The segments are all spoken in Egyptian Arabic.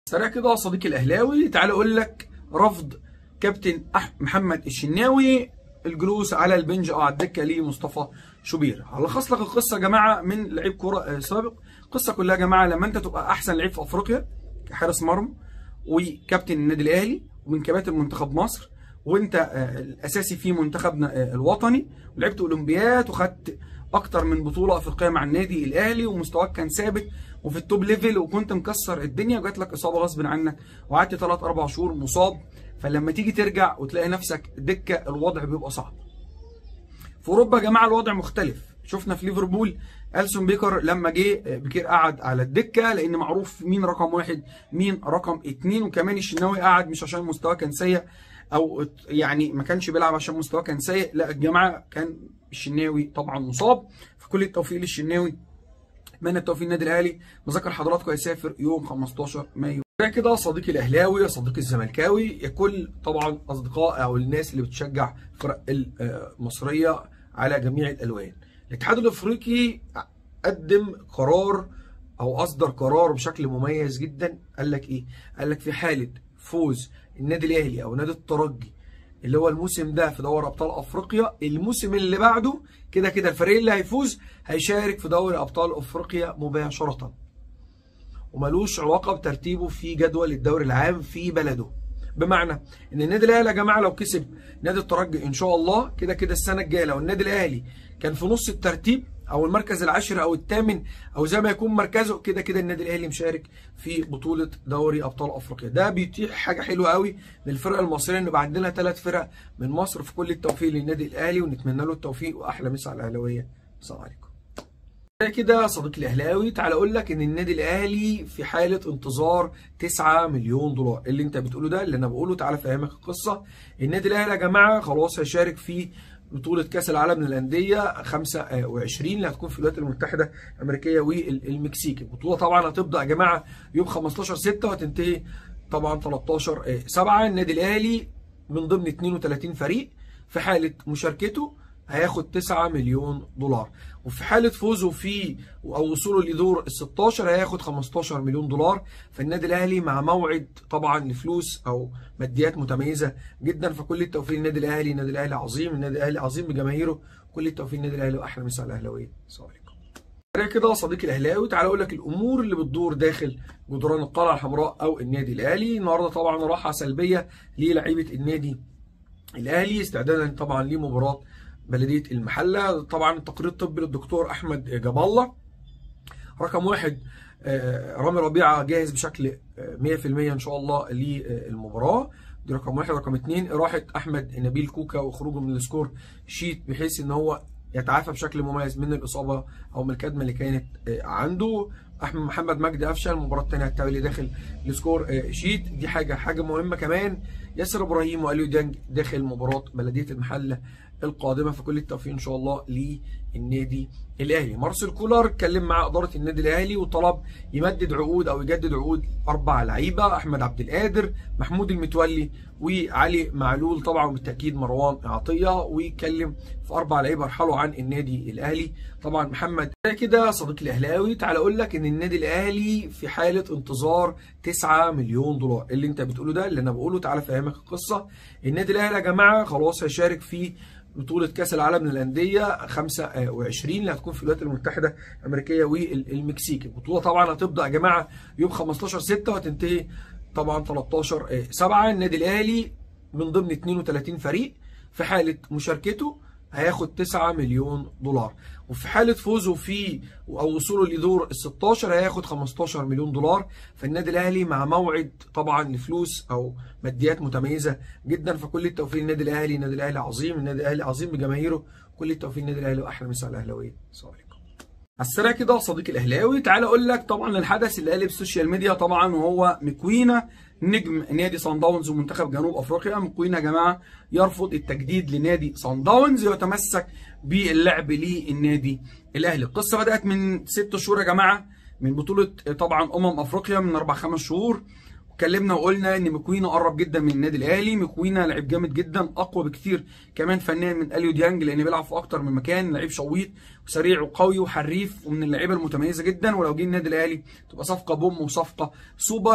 سريع كده صديقي الاهلاوي تعال اقول لك رفض كابتن أح محمد الشناوي الجلوس على البنج او على الدكه لمصطفى شوبير هلخص لك القصه يا جماعه من لعيب كوره سابق القصه كلها يا جماعه لما انت تبقى احسن لعيب في افريقيا كحارس مرمى وكابتن النادي الاهلي ومن كباتن منتخب مصر وانت الاساسي في منتخبنا الوطني ولعبت اولمبياد وخدت اكتر من بطوله افريقيه مع النادي الاهلي ومستواك كان ثابت وفي التوب ليفل وكنت مكسر الدنيا وجات لك اصابه غصب عنك وقعدت 3 4 شهور مصاب فلما تيجي ترجع وتلاقي نفسك دكه الوضع بيبقى صعب. في اوروبا يا جماعه الوضع مختلف شفنا في ليفربول السون بيكر لما جه بكير قعد على الدكه لان معروف مين رقم واحد مين رقم اتنين وكمان الشناوي قعد مش عشان مستواه كان سيء او يعني ما كانش بيلعب عشان مستواه كان سيء لا الجماعه كان الشناوي طبعا مصاب فكل التوفيق للشناوي اتمنى التوفيق للنادي الاهلي بذكر حضراتكم هيسافر يوم 15 مايو كده صديقي الاهلاوي يا صديقي الزملكاوي يا كل طبعا اصدقاء او الناس اللي بتشجع الفرق المصريه على جميع الالوان الاتحاد الافريقي قدم قرار او اصدر قرار بشكل مميز جدا قال لك ايه قال لك في حاله فوز النادي الاهلي او نادي الترجي اللي هو الموسم ده في دوري ابطال افريقيا الموسم اللي بعده كده كده الفريق اللي هيفوز هيشارك في دوري ابطال افريقيا مباشره وملوش علاقه بترتيبه في جدول الدوري العام في بلده بمعنى ان النادي الاهلي يا جماعه لو كسب نادي الترجي ان شاء الله كده كده السنه الجايه لو النادي الاهلي كان في نص الترتيب او المركز العاشر او الثامن او زي ما يكون مركزه كده كده النادي الاهلي مشارك في بطوله دوري ابطال افريقيا ده بيتيح حاجه حلوه قوي للفرق المصريه ان يبقى عندنا ثلاث فرق من مصر في كل التوفيق للنادي الاهلي ونتمنى له التوفيق واحلى مسا على الاهلاويه السلام عليكم كده صديقي الاهلاوي تعال اقول لك ان النادي الاهلي في حاله انتظار 9 مليون دولار اللي انت بتقوله ده اللي انا بقوله تعال افهمك القصه النادي الاهلي يا جماعه خلاص هيشارك في بطولة كأس العالم للأندية 25 اللي هتكون في الولايات المتحدة الأمريكية والمكسيك البطولة طبعا هتبدأ يا جماعة يوم 15 6 وهتنتهي طبعا 13 7 النادي الأهلي من ضمن 32 فريق في حالة مشاركته هياخد 9 مليون دولار وفي حاله فوزه في او وصوله لدور ال 16 هياخد 15 مليون دولار فالنادي الاهلي مع موعد طبعا لفلوس او ماديات متميزه جدا فكل التوفيق للنادي الاهلي النادي الاهلي عظيم النادي الاهلي عظيم بجماهيره كل التوفيق للنادي الاهلي واحلى مسا على الاهلاويه السلام عليكم كده صديقي الاهلاوي تعال اقول لك الامور اللي بتدور داخل جدران القلعه الحمراء او النادي الاهلي النهارده طبعا راحه سلبيه للاعيبه النادي الاهلي استعدادا طبعا لمباراه بلديه المحله طبعا التقرير الطبي للدكتور احمد جاب الله رقم واحد رامي ربيعه جاهز بشكل 100% ان شاء الله للمباراه دي رقم واحد رقم اثنين راحه احمد نبيل كوكا وخروجه من السكور شيت بحيث ان هو يتعافى بشكل مميز من الاصابه او من الكدمه اللي كانت عنده احمد محمد مجدي قفشه المباراه الثانيه هتتولي داخل السكور شيت دي حاجه حاجه مهمه كمان ياسر ابراهيم واليو ديانج داخل مباراه بلديه المحله القادمه في كل التوفيق ان شاء الله للنادي الاهلي مارسيل كولر اتكلم مع اداره النادي الاهلي وطلب يمدد عقود او يجدد عقود اربع لعيبه احمد عبد القادر محمود المتولي وعلي معلول طبعا بالتاكيد مروان عطيه ويتكلم في اربع لعيبه رحلوا عن النادي الاهلي طبعا محمد كده صديقي الاهلاوي تعال اقول لك ان النادي الاهلي في حاله انتظار 9 مليون دولار اللي انت بتقوله ده اللي انا بقوله تعال افهمك القصه النادي الاهلي يا جماعه خلاص هيشارك في بطولة كأس العالم للأندية 25 اللي هتكون في الولايات المتحدة الأمريكية والمكسيك البطولة طبعا هتبدأ يا جماعة يوم 15 6 وهتنتهي طبعا 13 7 النادي الأهلي من ضمن 32 فريق في حالة مشاركته هياخد 9 مليون دولار وفي حالة فوزه في أو وصوله لدور ال 16 هياخد 15 مليون دولار فالنادي الأهلي مع موعد طبعا لفلوس أو ماديات متميزة جدا فكل التوفيق للنادي الأهلي النادي الأهلي عظيم النادي الأهلي عظيم بجماهيره كل التوفيق للنادي الأهلي وأحلى مسا على الأهلاوية السلام عليكم على السريع كده صديقي الاهلاوي تعال اقول لك طبعا الحدث اللي قلب السوشيال ميديا طبعا وهو مكوينا نجم نادي صن داونز ومنتخب جنوب افريقيا مكوينا يا جماعه يرفض التجديد لنادي صن داونز ويتمسك باللعب للنادي الاهلي القصه بدات من ست شهور يا جماعه من بطوله طبعا امم افريقيا من اربع خمس شهور اتكلمنا وقلنا ان مكوينا قرب جدا من النادي الاهلي مكوينا لعيب جامد جدا اقوى بكتير كمان فنيا من اليو ديانج لان بيلعب في اكتر من مكان لعيب شويط وسريع وقوي وحريف ومن اللعيبه المتميزه جدا ولو جه النادي الاهلي تبقى صفقه بوم وصفقه سوبر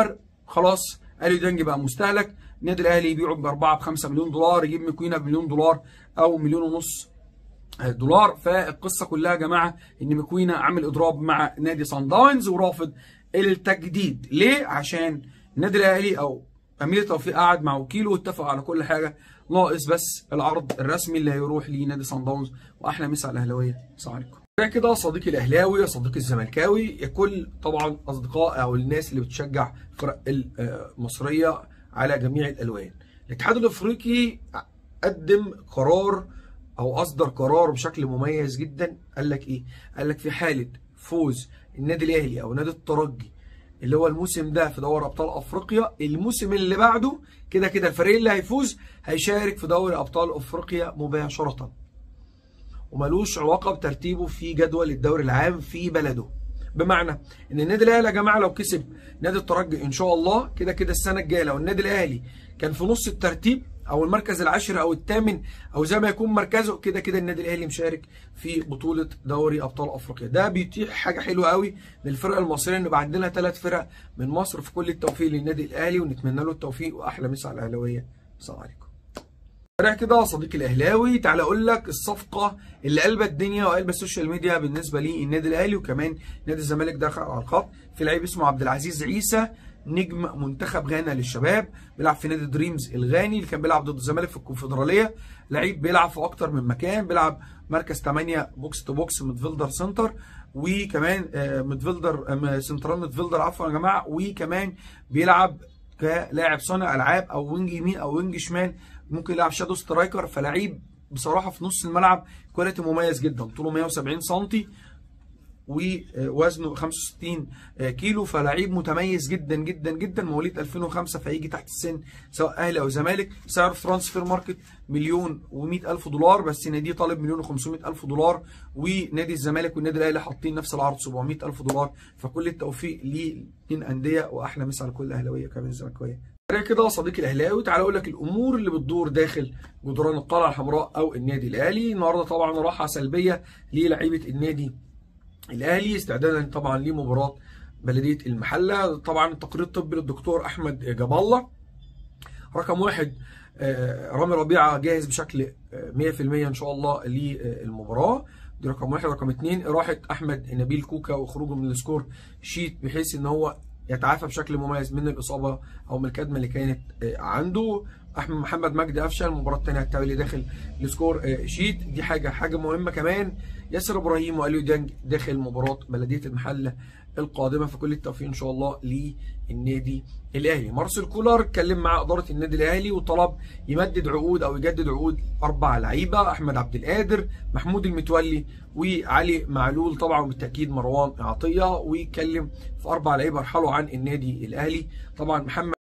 خلاص اليو ديانج بقى مستهلك النادي الاهلي يبيعه باربعه بخمسه مليون دولار يجيب مكوينه بمليون دولار او مليون ونص دولار فالقصه كلها يا جماعه ان مكوينه عامل اضراب مع نادي سان داونز ورافض التجديد ليه عشان النادي الاهلي او امير توفيق قعد مع وكيله واتفق على كل حاجه ناقص بس العرض الرسمي اللي هيروح لنادي سان داونز واحلى مسا على الاهلاويه السلام عليكم ده كده صديقي الاهلاوي صديقي الزملكاوي كل طبعا اصدقاء او الناس اللي بتشجع الفرق المصريه على جميع الالوان الاتحاد الافريقي قدم قرار او اصدر قرار بشكل مميز جدا قال لك ايه قال لك في حاله فوز النادي الاهلي او نادي الترجي اللي هو الموسم ده في دوري ابطال افريقيا الموسم اللي بعده كده كده الفريق اللي هيفوز هيشارك في دوري ابطال افريقيا مباشره وملوش علاقه بترتيبه في جدول الدوري العام في بلده بمعنى ان النادي الاهلي يا جماعه لو كسب نادي الترجي ان شاء الله كده كده السنه الجايه لو النادي الاهلي كان في نص الترتيب او المركز العاشر او الثامن او زي ما يكون مركزه كده كده النادي الاهلي مشارك في بطوله دوري ابطال افريقيا ده بيتيح حاجه حلوه قوي للفرق المصريه ان يبقى عندنا ثلاث فرق من مصر في كل التوفيق للنادي الاهلي ونتمنى له التوفيق واحلى مسا على الاهلاويه السلام عليكم رايح كده صديقي الاهلاوي تعالى اقول لك الصفقه اللي قلبت الدنيا وقلبت السوشيال ميديا بالنسبه للنادي الاهلي وكمان نادي الزمالك دخل على الخط في لعيب اسمه عبد العزيز عيسى نجم منتخب غانا للشباب بيلعب في نادي دريمز الغاني اللي كان بيلعب ضد الزمالك في الكونفدراليه لعيب بيلعب في اكتر من مكان بيلعب مركز 8 بوكس تو بوكس ميدفيلدر سنتر وكمان ميدفيلدر سنترال ميدفيلدر عفوا يا جماعه وكمان بيلعب كلاعب صانع العاب او وينج يمين او وينج شمال ممكن يلعب شادو سترايكر فلعيب بصراحه في نص الملعب كواليتي مميز جدا طوله 170 سم ووزنه 65 كيلو فلعيب متميز جدا جدا جدا مواليد 2005 فهيجي تحت السن سواء اهلي او زمالك سعر في ترانسفير ماركت مليون و100 الف دولار بس نادي طالب مليون و500 الف دولار ونادي الزمالك والنادي الاهلي حاطين نفس العرض 700 الف دولار فكل التوفيق للاثنين انديه واحلى مسا على كل الاهلاويه كمان الزملكاويه كده صديقي الاهلاوي تعالى اقول لك الامور اللي بتدور داخل جدران القلعه الحمراء او النادي الاهلي النهارده طبعا راحه سلبيه للعيبه النادي الاهلي استعدادا طبعا لمباراه بلديه المحله طبعا التقرير الطبي للدكتور احمد جاب الله رقم واحد رامي ربيعه جاهز بشكل 100% ان شاء الله للمباراه دي رقم واحد رقم اثنين راحه احمد نبيل كوكا وخروجه من السكور شيت بحيث ان هو يتعافى بشكل مميز من الاصابه او من الكدمه اللي كانت عنده احمد محمد مجدي قفشه المباراه الثانيه التالي داخل السكور شيت دي حاجه حاجه مهمه كمان ياسر ابراهيم واليو ديانج داخل مباراه بلديه المحله القادمه في كل التوفيق ان شاء الله للنادي الاهلي مارسيل كولر اتكلم مع اداره النادي الاهلي وطلب يمدد عقود او يجدد عقود اربع لعيبه احمد عبد القادر محمود المتولي وعلي معلول طبعا بالتاكيد مروان عطيه ويتكلم في اربع لعيبه رحلوا عن النادي الاهلي طبعا محمد